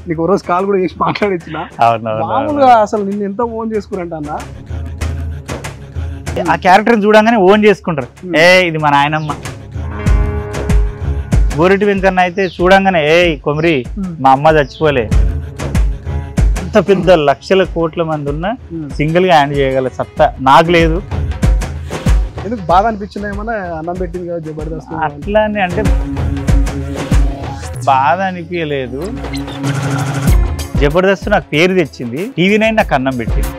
నీకు ఓ రోజు కాల్ కూడా చేసి మాట్లాడించిన అవునవును మామూలుగా అసలు నిన్ను ఎంత ఓన్ చేసుకురంట అన్న ఆ క్యారెక్టర్ చూడంగానే ఓన్ చేసుకుంటారు Hmm. ఏ ఇది మా నాయనమ్మ గోరెటి వెంకన్న అయితే చూడంగానే ఏ కొమరి మా అమ్మ చచ్చిపోలే అంత పెద్ద లక్షల కోట్ల మంది ఉన్న సింగిల్ గా హ్యాండ్ చేయగల సత్తా నాకు లేదు ఎందుకు బాధ అనిపించింది ఏమన్నా అన్నం పెట్టింది కదా జబర్దస్త్ అట్లానే అంటే బాధ అనిపించలేదు జబర్దస్త్ నాకు పేరు తెచ్చింది టీవీ నైన్ నాకు అన్నం పెట్టింది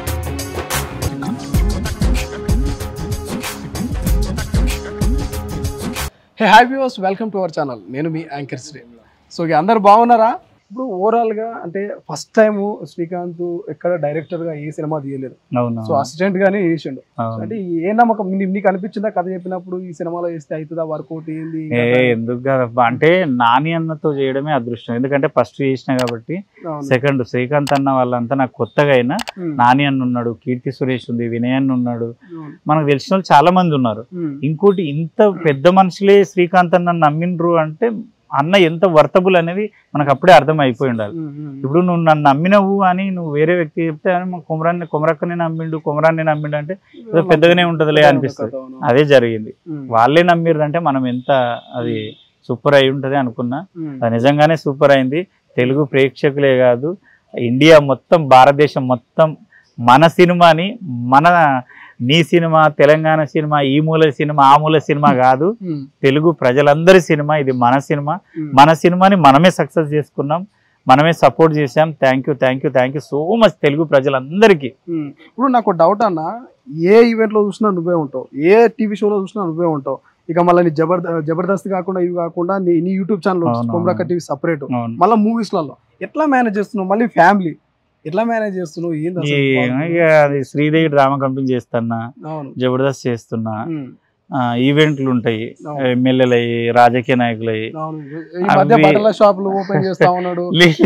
hey hi viewers welcome to our channel నేను మీ యాంకర్ శ్రీ సో ఇక అందరు బాగున్నారా ఇప్పుడు ఓవరాల్ గా అంటే ఫస్ట్ టైం శ్రీకాంత్ ఎక్కడ డైరెక్టర్ గా ఏ సినిమా తీయలేదు అవును సో అసిస్టెంట్ గానే చేసిండు అవును. అంటే ఏ నమ్మకం నీ- నీకు అనిపించిందా కథ చెప్పినప్పుడు ఈ సినిమాలో చేస్తే అవుతుందా వర్కౌట్ ఏంది ఏ ఎందుకు కాదబ్బా? అంటే నాని అన్నతో చేయడమే అదృష్టం ఎందుకంటే ఫస్ట్ చేసిన కాబట్టి అవును. సెకండ్ శ్రీకాంత్ అన్న వాళ్ళంతా నాకు కొత్తగా అయినా ఉమ్. నాని అన్న ఉన్నాడు కీర్తి సురేష్ ఉంది వినయ్ అన్న ఉన్నాడు అవును. మనకు తెలిసిన వాళ్ళు చాలా మంది ఉన్నారు ఉమ్. ఇంకోటి ఇంత పెద్ద మనుషులే శ్రీకాంత్ అన్న నమ్మిండ్రు అంటే అన్న ఎంత వర్తబుల్ అనేది మనకు అప్పుడే అర్థం అయిపోయి ఉండాలి ఉమ్. ఉమ్. ఇప్పుడు నువ్వు నన్ను నమ్మినవు అని నువ్వు వేరే వ్యక్తి చెప్తే "అరే మా కుమరాన్ని కుమరక్కనే నమ్మిండు కుమరాన్ని నమ్మిండు అంటే ఏదో పెద్దగానే ఉంటదిలే అనిపిస్తుంది అవును. అదే జరిగింది ఉమ్. వాళ్ళే నమ్మిర్రు అంటే మనం ఎంత అది సూపర్ అయి ఉంటది అనుకున్నా ఉమ్. అది నిజంగానే సూపర్ అయింది తెలుగు ప్రేక్షకులే కాదు ఇండియా మొత్తం భారతదేశం మొత్తం మన సినిమాని మన నీ సినిమా తెలంగాణ సినిమా ఈ మూల సినిమా ఆ మూల సినిమా కాదు ఉమ్. తెలుగు ప్రజలందరి సినిమా ఇది మన సినిమా ఉమ్. మన సినిమాని మనమే సక్సెస్ చేసుకున్నాం మనమే సపోర్ట్ చేసాం thank you thank you thank you so much Telugu ప్రజలందరికీ ఉమ్. ఇప్పుడు నాకు డౌట్ అన్న ఏ ఈవెంట్ లో చూసినా నువ్వే ఉంటావు ఏ టీవీ షోలో చూసినా నువ్వే ఉంటావు ఇక మళ్ళీ నీ జబర్ జబర్దస్త్ కాకుండా ఇవి కాకుండా నీ నీ యూట్యూబ్ ఛానల్ అవును, కొమరక్క అవును. టీవీ సపరేట్ అవును మళ్ళీ మూవీస్లలో ఎట్లా మేనేజ్ చేస్తున్నావు మళ్ళీ ఫ్యామిలీ ఎట్లా మేనేజ్ చేస్తున్నావు ఏంది అసలు? ఈ- ఇక అది శ్రీదేవి డ్రామా కంపెనీ చేస్తున్నా అవును జబర్దస్త్ చేస్తున్నా ఉమ్. ఆ, ఈవెంట్లు ఉంటాయి అవును. ఎమ్మెల్యేలు అయ్యి రాజకీయ నాయకులు అయ్యి అవును ఈ మధ్య అవి- బట్టల షాపులు ఓపెన్ చేస్తా ఉన్నాడు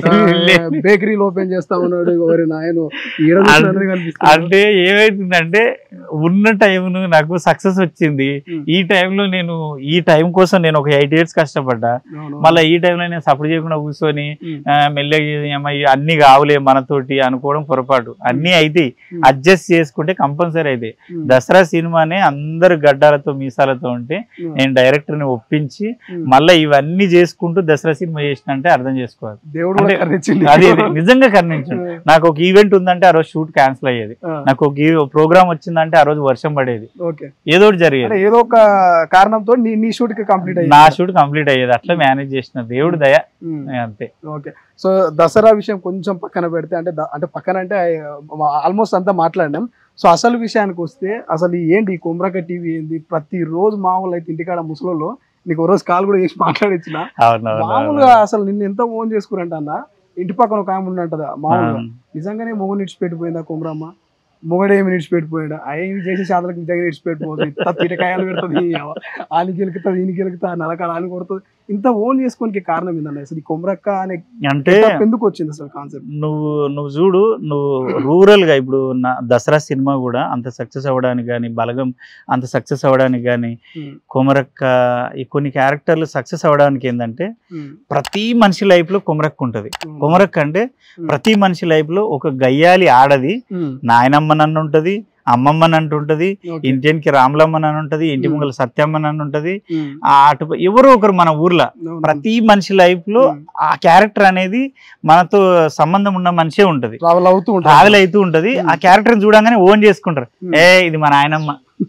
బేకరీలు ఓపెన్ చేస్తా ఉన్నాడు ఎవరి నాయన ఈడ చూసినా అందరికీ కనిపిస్తున్నాడు. అంటే ఏమైతుందంటే ఉన్న టైంను నాకు సక్సెస్ వచ్చింది ఉమ్. ఈ టైంలో నేను ఈ టైం కోసం నేను ఒక ఎయిట్ ఇయర్స్ కష్టపడ్డా అవును. మళ్ళీ ఈ టైంలో నేను సపోర్ట్ చేయకుండా కూర్చొని ఉమ్. ఆ, మెల్లగా ఇది ఏమో ఇవి అన్ని కావులే మనతోటి అనుకోవడం పొరపాటు అన్ని అయితే ఉమ్. అడ్జస్ట్ చేసుకుంటే కంపల్సరీ అయితే ఉమ్. దసరా సినిమానే అందరు గడ్డాలతో మీసాలతో ఉంటే ఉమ్. నేను డైరెక్టర్ ని ఒప్పించి ఉమ్. మళ్ళీ ఇవన్నీ చేసుకుంటూ దసరా సినిమా చేసిన అంటే అర్థం చేసుకోవాలి దేవుడు కూడా అంటే కరుణించిండు. అది ఇది నిజంగా కర్ణించండి నాకు ఒక ఈవెంట్ ఉందంటే ఆ రోజు షూట్ క్యాన్సిల్ అయ్యేది ఆ, నాకు ఒక ప్రోగ్రామ్ వచ్చిందంటే ఆ రోజు వర్షం పడేది ఓకే ఏదో ఒకటి జరిగేది అంటే ఏదో ఒక కారణంతో నీ నీ షూట్ కి కంప్లీట్ నా అయ్యింది షూట్ కంప్లీట్ అయ్యేది అట్లా మేనేజ్ చేసిన దేవుడు దయ ఉమ్. అంతే ఓకే సో దసరా విషయం కొంచెం పక్కన పెడితే అంటే ద- అంటే పక్కన అంటే ఆల్మోస్ట్ అంతా మాట్లాడినాం సో అసలు విషయానికి వస్తే అసలు ఈ ఏంటి ఈ కుమ్రక టీవీ ఏంది ప్రతి రోజు మామూలు అయితే ఇంటికాడ ముసలోళ్ళు నీకు ఓ రోజు కాల్ కూడా చేసి మాట్లాడించిన అవునవును మామూలుగా అసలు నిన్ను ఎంత ఓన్ చేసుకురంట అన్న ఇంటి పక్కన ఒక ఆమె ఉండంటదా మామూలుగా నిజంగానే మొగ నిడిచిపెట్టిపోయిందా కుమ్రమ్మ మొగడేమి నిడిచిపెట్టిపోయాడు అవి చేసే శాతలకు నిజంగా నిడిచిపెట్టిపోతుంది ఇంత తిరకాయలు పెడుతుంది ఆనికి గెలుకుతుంది ఈయనకి గెలుకుతా నలకాడ ఆని కొడుతుంది ఇంత ఓన్ చేసుకోనికి కారణం ఏందన్న అసలు ఈ కొమరక్క అనే అంటే setup ఎందుకు వచ్చింది అసలు కాన్సెప్ట్ నువ్వు నువ్వు చూడు నువ్వు రూరల్ గా ఇప్పుడు నా దసరా సినిమా కూడా అంత సక్సెస్ అవ్వడానికి కానీ బలగం అంత సక్సెస్ అవ్వడానికి కానీ కొమరక్క ఈ కొన్ని క్యారెక్టర్లు సక్సెస్ అవ్వడానికి ఏంటంటే ప్రతి మనిషి లైఫ్ లో కొమరక్క ఉంటది కొమరక్క అంటే ప్రతి మనిషి లైఫ్ లో ఒక గయ్యాలి ఆడది నాయనమ్మ నన్ను ఉంటది అమ్మమ్మ నన్ను ఉంటది ఇంటికి రాములమ్మ నన్ను ఉంటది ఇంటి ముంగల సత్యమ్మ నన్ను ఉంటది ఆ అటు ఎవరో ఒకరు మన ఊర్లో ప్రతి మనిషి లైఫ్ లో ఆ క్యారెక్టర్ అనేది మనతో సంబంధం ఉన్న మనిషే ఉంటది ట్రావెల్ అవుతూ ఉంటారు ట్రావెల్ అవుతూ ఉంటది ఆ క్యారెక్టర్ చూడంగానే ఓన్ చేసుకుంటారు Hmm. ఏ ఇది మా నాయనమ్మ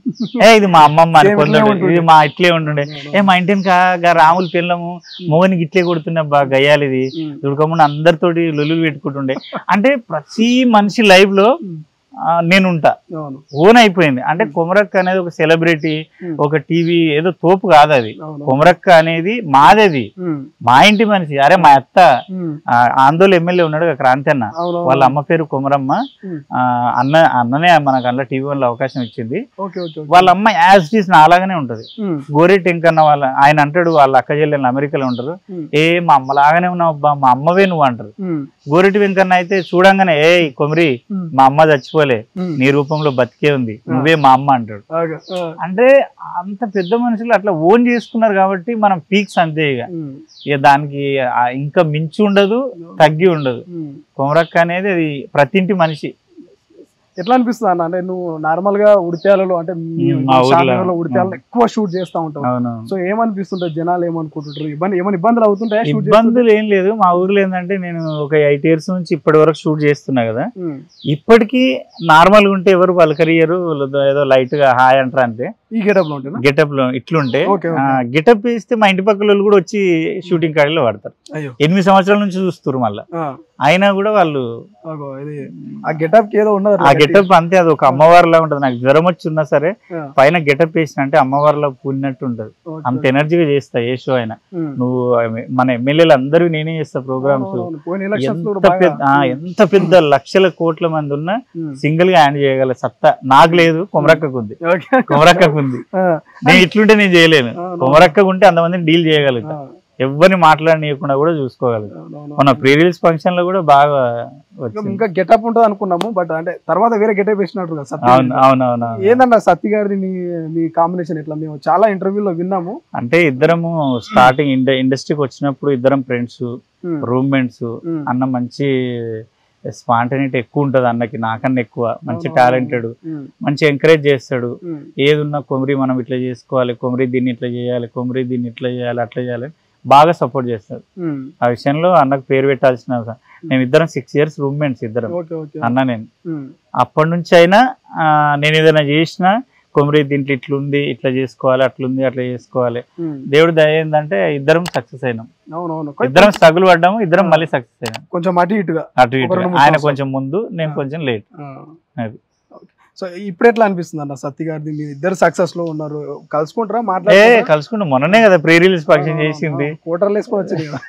ఏ ఇది మా అమ్మమ్మ అని Same కొందరు ఇట్లే ఉంటుండే. ఇది మా ఇట్లే ఉంటుండే ఏ మా ఇంటిని కాగా రాముల పిల్లము మోగనికి ఇట్లే కొడుతున్నా బా గయ్యాలి ఇది దుర్గమ్మని అందరితోటి లొల్లులు పెట్టుకుంటుండే అంటే ప్రతి మనిషి లైఫ్ లో Hmm. ఆ, నేను ఉంటా అవును ఓన్ అయిపోయింది అంటే కొమరక్క అనేది ఒక సెలబ్రిటీ Hmm. ఒక టీవీ ఏదో తోపు కాదు అది అవును కొమరక్క అనేది మాదది ఉమ్, మా ఇంటి మనిషి అరే మా అత్త ఉమ్, ఆ, ఆందోళన ఎమ్మెల్యే ఉన్నాడు కదా, క్రాంతి అన్న అవును వాళ్ళ అమ్మ పేరు కొమరమ్మ Hmm. ఆ, అన్న అన్ననే మనకు అందులో టీవీ వల్ల అవకాశం ఇచ్చింది ఓకే ఓకే ఓకే. వాళ్ళ అమ్మ యాజ్ ఇట్ ఈస్ నా అలాగనే ఉంటది ఉమ్, గోరే టెంకన్న వాళ్ళ ఆయన అంటాడు వాళ్ళ అక్క చెల్లెలు అమెరికాలో ఉంటారు ఉమ్, ఏ మా అమ్మ లాగానే ఉన్నావు అబ్బా మా అమ్మవే నువ్వు అంటారు ఉమ్, గోరెటి వెంకన్న అయితే చూడంగానే ఏ కొమరి ఉమ్, మా అమ్మ చచ్చిపోలే చచ్చిపోలే ఉమ్. నీ రూపంలో బతికే ఉంది ఆ. నువ్వే మా అమ్మ అంటాడు ఓకే. ఆ. అంటే అంత పెద్ద మనుషులు అట్లా ఓన్ చేసుకున్నారు కాబట్టి మనం పీక్స్ అంతే ఇక ఉమ్. ఇక దానికి ఆ ఇంకా మించి ఉండదు తగ్గి ఉండదు ఉమ్. కొమరక్క అనేది అది ప్రతి ఇంటి మనిషి ఎట్లా అనిపిస్తుంది అన్న అంటే నువ్వు నార్మల్ గా ఉడిత్యాలలో అంటే మీ ఉమ్, మా ఊర్లో. షాపింగ్లో ఉడిత్యాలలో ఎక్కువ షూట్ చేస్తా ఉంటావు అవును సో ఏమనిపిస్తుంటాయి జనాలు ఏమనుకుంటుంటారు ఇబ్బంది ఏమైనా ఇబ్బందులు అవుతుంటాయా షూట్ ఇబ్బందులు ఏం లేదు మా ఊర్లో ఏంటంటే నేను ఒక ఎయిట్ ఇయర్స్ నుంచి ఇప్పటి వరకు షూట్ చేస్తున్నా కదా ఉమ్. ఇప్పటికీ నార్మల్ గా ఉంటే ఎవరు పలకరియరు ఏదో లైట్ గా హాయ్ అంటారు అంతే ఈ గెటప్ లో ఉంటేనా గెటప్ లో ఇట్లుంటే ఓకే, ఓకే. గెటప్ వేస్తే మా ఇంటి పక్కల వాళ్ళు కూడా వచ్చి షూటింగ్ కాడలో పడతారు అయ్యో ఎనిమిది సంవత్సరాల నుంచి చూస్తారు మళ్ళీ ఆ, అయినా కూడా వాళ్ళు అగో ఇది ఆ గెటప్ కి ఏదో ఉన్నది ఆ గెటప్ అంతే అది ఒక అమ్మవారిలా ఉంటది నాకు జ్వరం వచ్చి ఉన్నా సరే ఆ, పైన గెటప్ వేసిన అంటే అమ్మవారిలో పూనినట్టు ఉంటది ఓకే. అంత ఎనర్జీగా చేస్తా ఏ షో అయినా ఉమ్. నువ్వు మన ఎమ్మెల్యేలు అందరూ నేనే చేస్తా ప్రోగ్రామ్స్ అవునవును. పోయిన ఎలక్షన్స్ లో ఎంత కూడా బాగా పెద్ద ఆ, ఎంత పెద్ద లక్షల కోట్ల మంది ఉన్నా ఉమ్. సింగిల్ గా హ్యాండ్ చేయగల సత్తా నాకు లేదు కొమరక్కకు ఉంది ఓకే. కొమరక్కకు ఉంది ఆ, నేను ఇట్లుంటే నేను చేయలేను అవును. కొమరక్కకు ఉంటే అంతమందిని డీల్ చేయగలుగుతా ఆ, ఎవరిని మాట్లాడనీయకుండా కూడా చూసుకోగలుగుతా అవునవును. మన ప్రీ రిలీజ్ ఫంక్షన్ లో కూడా బాగా ఇంకా- వచ్చింది ఇంకా గెటప్ ఉంటుంది అనుకున్నాము బట్ అంటే తర్వాత వేరే గెటప్ వేసినట్టు కదా సత్య అవును అవును అవును అవును. ఏందన్నా సత్య గారిది మీ మీ కాంబినేషన్ ఎట్లా మేము చాలా ఇంటర్వ్యూలో విన్నాము అంటే ఇద్దరము స్టార్టింగ్ ఇండ ఇండస్ట్రీకి వచ్చినప్పుడు ఇద్దరం ఫ్రెండ్స్ ఉమ్, రూమ్మేట్స్ ఉమ్, అన్న మంచి స్పాంటనిటీ ఎక్కువ ఉంటది అన్నకి నాకన్నా ఎక్కువ మంచి అవును, టాలెంటెడ్ ఉమ్, మంచి ఎంకరేజ్ చేస్తాడు ఉమ్, ఏది ఉన్నా కొమరి మనం ఇట్లా చేసుకోవాలి కొమరి దీన్ని ఇట్లా చేయాలి కొమరి దీన్ని ఇట్లా చేయాలి అట్లా చేయాలి బాగా సపోర్ట్ చేస్తాడు ఉమ్, ఆ విషయంలో అన్నకు పేరు పెట్టాల్సిన అవసరం మేము ఇద్దరం సిక్స్ ఇయర్స్ రూమ్మేట్స్ ఇద్దరం ఓకే ఓకే అన్న నేను ఉమ్, అప్పటి నుంచి అయినా ఆ, నేను ఏదైనా చేసినా కొమరి దీంట్లో ఇట్లుంది ఇట్లా చేసుకోవాలి అట్లుంది అట్లా చేసుకోవాలి ఉమ్, దేవుడు దయ ఏంటంటే ఇద్దరం సక్సెస్ అయినాం అవునవును కొంచెం- ఇద్దరం స్ట్రగుల్ పడ్డాము ఇద్దరం మళ్ళీ సక్సెస్ అయినాం కొంచెం అటు ఇటుగా అటు ఇటు ఒక రెండు మూడు ఆయన సంవత్సరాలు. కొంచెం ముందు నేను ఆ. కొంచెం లేట్ ఆ. అది. ఓకే. సో ఇప్పుడు ఎట్లా అనిపిస్తుంది అన్న సత్య గారిది మీరు ఇద్దరు సక్సెస్ లో ఉన్నారు కలుసుకుంటారా ఏ మాట్లాడుకుంటారా? కలుసుకుంటాం మొన్ననే కదా ప్రీ రిలీజ్ ఫంక్షన్ చేసింది ఆ, కోటర్లు వేసుకొని వచ్చింది కదా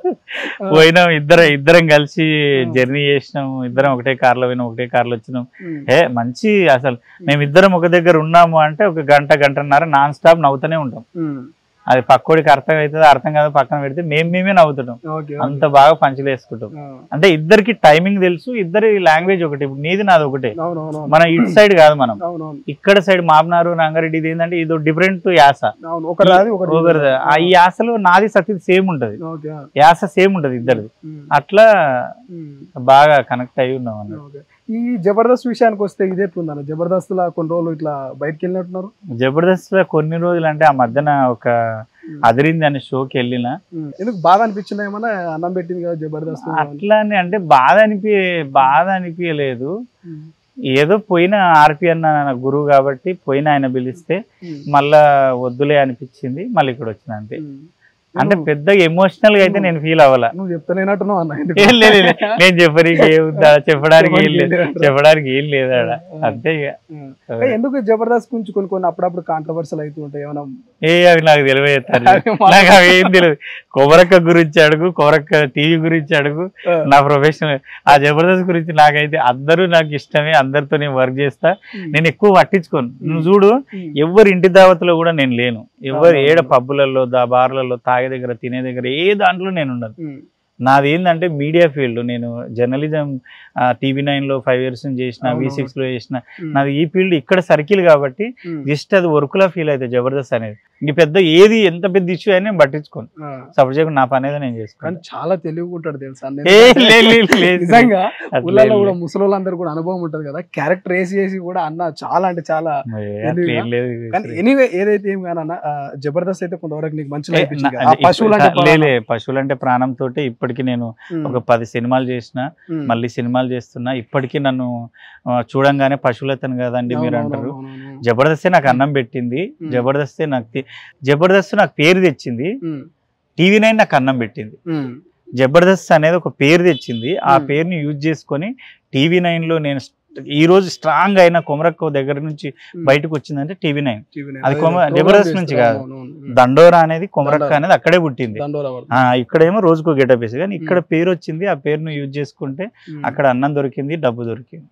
ఆ, పోయినాం ఇద్దరం ఇద్దరం కలిసి జర్నీ చేసినాం ఇద్దరం ఒకటే కార్ లో పోయినాం ఒకటే కార్ లో వచ్చినాం ఉమ్, ఏ మంచి అసలు మేము ఇద్దరం ఒక దగ్గర ఉన్నాము అంటే ఒక గంట గంటన్నర నాన్ స్టాప్ నవ్వుతూనే ఉంటాం ఉమ్, అది పక్కోడికి అర్థం అవుతుంది అర్థం కాదు పక్కన పెడితే మేము మేమే నవ్వుతుంటాం ఓకే అంత బాగా పంచులు వేసుకుంటాం ఆ, అంటే ఇద్దరికి టైమింగ్ తెలుసు ఇద్దరి లాంగ్వేజ్ ఒకటి ఇప్పుడు నీది నాది ఒకటే అవునవును మన ఇటు సైడ్ కాదు మనం అవునవును ఇక్కడ సైడ్ మామనారు రంగారెడ్డి ఇది ఏంటంటే ఇది డిఫరెంట్ యాస అవును ఒకటి రాది ఒకటి ఒకరిది. ఆ ఈ యాసలో నాది సత్యది సేమ్ ఉంటది ఓకే ఆ, యాస సేమ్ ఉంటది ఇద్దరిది ఉమ్, అట్లా ఉమ్, బాగా కనెక్ట్ అయి ఉన్నాం అన్నమాట ఓకే. ఈ జబర్దస్త్ విషయానికి వస్తే ఇదే ఎట్లుందన్న జబర్దస్త్ లా కొన్ని రోజులు ఇట్లా బయటకు వెళ్ళినట్టున్నారు జబర్దస్త్ లో కొన్ని రోజులు అంటే ఆ మధ్యన ఒక అదిరింది అనే షోకి వెళ్ళిన ఉమ్, ఎందుకు బాధ అనిపించిందా ఏమన్నా అన్నం పెట్టింది కదా జబర్దస్త్ అట్లా అని అంటే బాధ అనిపి బాధ అనిపించలేదు ఉమ్, ఏదో పోయిన ఆర్పి అన్న నా గురువు కాబట్టి పోయిన ఆయన పిలిస్తే ఉమ్, మళ్ళా వద్దులే అనిపించింది మళ్ళీ ఇక్కడ వచ్చిన అంతే ఉమ్. అంటే నువ్వు- పెద్దగా ఎమోషనల్ గా అయితే నేను ఫీల్ అవ్వాల నువ్వు చెప్తానేనట్టున్నావు అన్న ఎందుకు? ఏం లేదు లేదు. నేను చెప్పడానికి ఏముందా చెప్పడానికి ఏం లేదు చెప్పడానికి ఏం లేదు. చెప్పడానికి ఏం లేదు ఆడ అంతే ఇక ఉమ్. ఏ, ఎందుకు జబర్దస్త్ గురించి కొన్ని కొన్ని అప్పుడప్పుడు కాంట్రవర్సల్ అవుతూ ఉంటాయి ఏమైనా ఏ అవి నాకు తెలియజేస్తారు అవి మా- నాకు అవి ఏం తెలియదు కొమరక్క గురించి అడుగు కొమరక్క టీవీ గురించి అడుగు ఆ. నా ప్రొఫెషనల్ ఆ జబర్దస్త్ గురించి నాకైతే అందరూ నాకు ఇష్టమే అందరితో నేను వర్క్ చేస్తా ఉమ్, నేను ఎక్కువ పట్టించుకోను నువ్వు చూడు ఉమ్, ఎవరి ఇంటి దావతలో కూడా నేను లేను ఎవరు అవును. ఏడ పబ్బులలో దా బార్లలో తాగే దగ్గర తినే దగ్గర ఏ దాంట్లో నేను ఉండను ఉమ్, నాది ఏంటంటే మీడియా ఫీల్డ్ నేను జర్నలిజం టీవీ నైన్ లో ఫైవ్ ఇయర్స్ చేసిన అవును. వి సిక్స్ లో చేసిన ఉమ్, నాది ఈ ఫీల్డ్ ఇక్కడ సర్కిల్ కాబట్టి ఉమ్, జస్ట్ అది వర్క్లా ఫీల్ అయితే జబర్దస్త్ అనేది ఇంక పెద్ద ఏది ఎంత పెద్ద ఇష్యూ అయినా నేను పట్టించుకోను ఆ. సపోజ్ చేయకుండా నా పని ఏదో నేను కానీ చేసుకుంటాను చాలా తెలివిగా ఉంటాడు తెలుసా అన్న. ఏ, లే, లే, లే, నిజంగా అట్లా ఊళ్ళలో ఏం కూడా లేదు. ముసలోళ్ళందరూ కూడా అనుభవం ఉంటది కదా క్యారెక్టర్ వేసి చేసి కూడా అన్న చాలా అంటే చాలా ఏ, అట్లా ఏం లేదు కానీ ఎనీవే ఏదైతే ఏం కానన్నా ఆ, జబర్దస్త్ అయితే కొంతవరకు నీకు మంచిగా ఏ, అనిపించింది నా- కదా. ఆ అది పశువులు ఇప్పుడు- అంటే లే, లే, పశువులు అంటే ప్రాణం తోటి ఇప్పటికి నేను ఒక పది సినిమాలు చేసిన మళ్ళీ సినిమాలు చేస్తున్నా ఇప్పటికీ నన్ను ఆ, చూడంగానే పశువులతను కదండి మీరు అంటారు జబర్దస్తే నాకు అన్నం పెట్టింది Hmm. జబర్దస్తే నాకు తి- జబర్దస్త్ నాకు పేరు తెచ్చింది టీవీ నైన్ నాకు అన్నం పెట్టింది జబర్దస్త్ అనేది ఒక పేరు తెచ్చింది ఆ Hmm. పేరుని యూజ్ చేసుకొని టీవీ నైన్ లో నేను st- ఈ రోజు స్ట్రాంగ్ అయిన కొమరక్క దగ్గర నుంచి బయటకు వచ్చిందంటే టీవీ నైన్ అది కొమ- జబర్దస్త్ నుంచి కాదు. దండోరా అనేది కొమరక్క దండోరా. అనేది అక్కడే పుట్టింది దండోరా ఆ ఇక్కడేమో రోజుకో గెటప్ వేసి కానీ ఇక్కడ పేరు వచ్చింది ఆ పేరును యూజ్ చేసుకుంటే అక్కడ అన్నం దొరికింది డబ్బు దొరికింది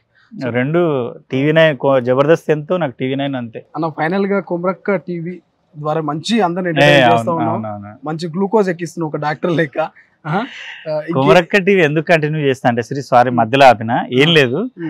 రెండు టీవీ నైన్ జబర్దస్త్ ఎంతో నాకు టీవీ నైన్ అంతే అన్న ఫైనల్ గా కొమరక్క టీవీ ద్వారా మంచి అందరిని ఏ, entertain చేస్తా అవును, ఉన్నావు అవును, అవును. మంచి గ్లూకోజ్ ఎక్కిస్తున్నావు ఒక డాక్టర్ లెక్క ఆహా. ఆ, ఇంకే- కొమరక్క టీవీ ఎందుకు కంటిన్యూ చేస్తా అంటే శ్రీ సారీ మధ్యలో ఆపిన ఏం లేదు ఉమ్,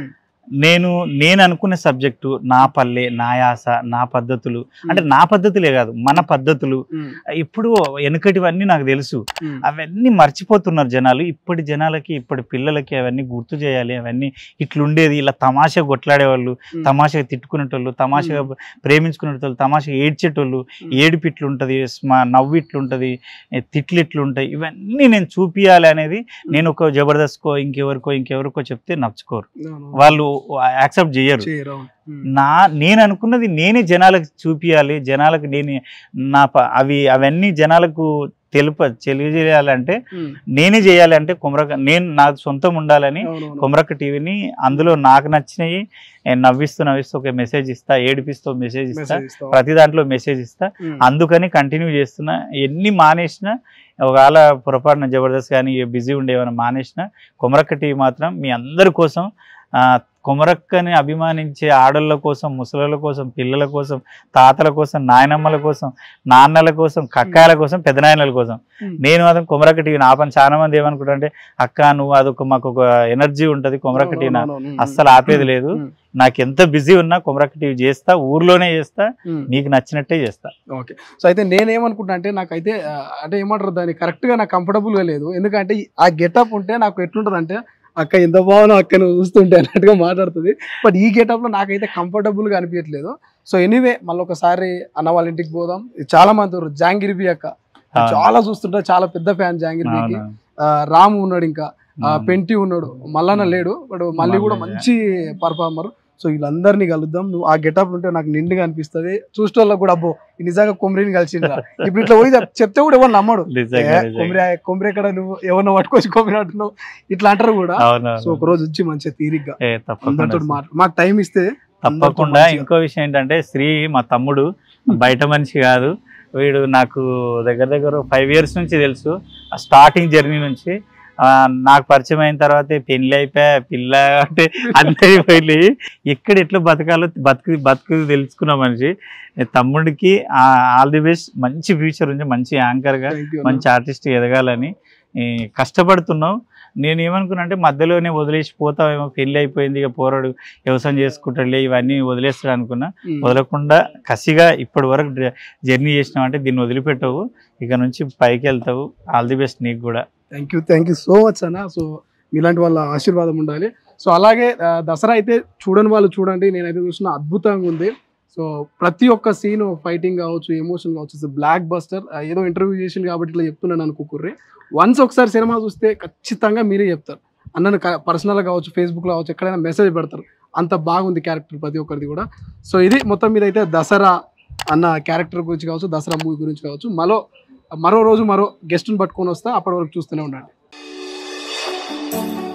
నేను నేను అనుకునే సబ్జెక్టు నా పల్లె నా యాస నా పద్ధతులు అంటే నా పద్ధతులే కాదు మన పద్ధతులు ఉమ్, ఇప్పుడు వెనుకటివన్నీ నాకు తెలుసు ఉమ్, అవన్నీ మర్చిపోతున్నారు జనాలు ఇప్పటి జనాలకి ఇప్పటి పిల్లలకి అవన్నీ గుర్తు చేయాలి అవన్నీ ఇట్లుండేది ఇలా తమాషా కొట్లాడేవాళ్ళు ఉమ్, తమాషగా తిట్టుకునేటోళ్ళు తమాషగా ప్రేమించుకునేటోళ్ళు తమాషగా ఏడ్చేటోళ్ళు ఉమ్. ఏడుపు ఇట్లుంటది స్మ- నవ్వు ఇట్లుంటది ఏ తిట్లు ఇట్లుంటాయి ఇవన్నీ నేను చూపియాలి అనేది నేను ఒక జబర్దస్త్కో ఇంకెవరికో ఇంకెవరికో చెప్తే నచ్చుకోరు అవును. వాళ్ళు యాక్సెప్ట్ చేయరు చేయరు, అవును. ఉమ్, నా నేను అనుకున్నది నేనే జనాలకు చూపియాలి జనాలకు నేను నా ప- అవి అవన్నీ జనాలకు తెలుప తెలియజేయాలంటే ఉమ్, నేనే చేయాలి అంటే కుమరక నేను నాకు సొంతం ఉండాలని అవునవును. కుమరక్క టీవీని అందులో నాకు నచ్చినవి నేను నవ్విస్తూ నవ్విస్తూ ఒక మెసేజ్ ఇస్తా ఏడిపిస్తూ మెసేజ్ ఇస్తా మెసేజ్ ఇస్తావా? ప్రతి దాంట్లో మెసేజ్ ఇస్తా ఉమ్, అందుకని కంటిన్యూ చేస్తున్నా ఎన్ని మానేసినా ఒకవేళ పొరపాటున జబర్దస్త్ కానీ బిజీ ఉండే ఏమైనా మానేసినా కొమరక్క టీవీ మాత్రం మీ అందరి కోసం ఆ, కొమరక్కని అభిమానించే ఆడళ్ళ కోసం ముసలిల కోసం పిల్లల కోసం తాతల కోసం నాయనమ్మల కోసం నాన్నల కోసం కక్కాయల కోసం పెద్దనాయనల కోసం ఉమ్, నేను మాత్రం కొమరక్క టీవీ నా పని చాలా మంది ఏమనుకుంటారంటే అక్క నువ్వు అదొక మాకు ఒక ఎనర్జీ ఉంటుంది కొమరక్క టీవీ నా- అవునవును, ఉమ్, అస్సలు ఆపేది లేదు ఉమ్, నాకు ఎంత బిజీ ఉన్నా కొమరక్క టీవీ చేస్తా ఊర్లోనే చేస్తా ఉమ్. నీకు నచ్చినట్టే చేస్తా ఓకే సో అయితే నేనేమనుకుంటా అంటే నాకైతే ఆ, అంటే ఏమంటారు దాన్ని కరెక్ట్ గా నాకు comfortable గా లేదు ఎందుకంటే ఈ- ఆ గెటప్ ఉంటే నాకు ఎట్లుంటది అంటే అక్క ఎంత బాగున్నా అక్క నువ్వు చూస్తుంటే అన్నట్టుగా మాట్లాడుతుంది బట్ ఈ గెటప్ లో నాకైతే comfortable గా అనిపించట్లేదు సో ఎనీవే మళ్ళీ ఒకసారి అన్న వాళ్ళ ఇంటికి పోదాం చాలా మంది ఉన్నారు జాంగిరి బి అక్క అవును. చాలా చూస్తుంటా చాలా పెద్ద ఫ్యాన్ జాంగిరి బికి అవును. రాము ఉన్నాడు ఇంకా ఆ, ఉమ్. పెంటి ఉన్నాడు మల్లన్న లేడు బట్ మళ్ళీ కూడా మల్లయ్య. మంచి పర్ఫార్మర్ సో వీళ్ళందరినీ కలుద్దాం నువ్వు ఆ గెటప్ ఉంటే నాకు నిండుగా అనిపిస్తుంది చూసేటోళ్ళకి కూడా అబ్బో ఈ నిజంగా కొమ్రిని కలిసిండ్రా ఇప్పుడు ఇట్లా పోయి చెప్- చెప్తే కూడా ఎవరు నమ్మడు నిజంగా, ఏ, నిజంగా. కొమ్రి కొమ్రి ఎక్కడ నువ్వు ఎవరినో పట్టుకొచ్చి కొమ్రి అంటున్నావు ఇట్లా అంటారు కూడా అవును, సో అవును. ఒక రోజు వచ్చి మంచిగా తీరిగ్గా ఏ, తప్పకుండా అందరితో సార్. మాట్లా మాకు టైం ఇస్తే అందరితో తప్పకుండా మంచిగా- ఇంకో విషయం ఏంటంటే శ్రీ మా తమ్ముడు బయట మనిషి కాదు వీడు నాకు దగ్గర దగ్గర ఫైవ్ ఇయర్స్ నుంచి తెలుసు ఆ స్టార్టింగ్ జర్నీ నుంచి ఆ, నాకు పరిచయం అయిన తర్వాతే పెళ్లి అయిపోయా పిల్ల అంటే అంతే అయిపోయి ఎక్కడ ఎట్లా బతకాలో బతుకు బతుకు తెలుసుకున్న మనిషి తమ్ముడికి ఆల్ ది బెస్ట్ మంచి ఫ్యూచర్ ఉంది మంచి యాంకర్గా Thank you మంచి ఆర్టిస్ట్ ఎదగాలని ఈ, కష్టపడుతున్నావు నేను ఏమనుకున్నా అంటే మధ్యలోనే వదిలేసి పోతావేమో పెళ్ళి అయిపోయింది ఇక పోరాడు వ్యవసాయం చేసుకుంటాడులే ఇవన్నీ వదిలేస్తాడు అనుకున్నా ఉమ్. వదలకుండా కసిగా ఇప్పటి వరకు జర్నీ చేసినావు అంటే దీన్ని వదిలిపెట్టవు ఇక నుంచి పైకి వెళ్తావు ఆల్ ది బెస్ట్ నీకు కూడా thank you thank you so much అన్న సో మీలాంటి వాళ్ళ ఆశీర్వాదం ఉండాలి సో అలాగే ఆ, దసరా అయితే చూడని వాళ్ళు చూడండి నేనైతే చూసిన అద్భుతంగా ఉంది సో ప్రతి ఒక్క సీన్ ఫైటింగ్ కావచ్చు ఎమోషన్ కావచ్చు బ్లాక్ బస్టర్ ఏదో ఇంటర్వ్యూ చేసింది కాబట్టి ఇట్లా చెప్తున్నాను అనుకోకుర్రి వన్స్ ఒకసారి సినిమా చూస్తే ఖచ్చితంగా మీరే చెప్తారు అన్నను పర్సనల్ కావచ్చు ఫేస్బుక్లో కావచ్చు ఎక్కడైనా మెసేజ్ పెడతారు అంత బాగుంది క్యారెక్టర్ ప్రతి ఒక్కరిది కూడా సో ఇది మొత్తం మీద అయితే దసరా అన్న క్యారెక్టర్ గురించి కావచ్చు దసరా మూవీ గురించి కావచ్చు మరో మరో రోజు మరో గెస్ట్ని పట్టుకొని వస్తా అప్పటి వరకు చూస్తూనే ఉండండి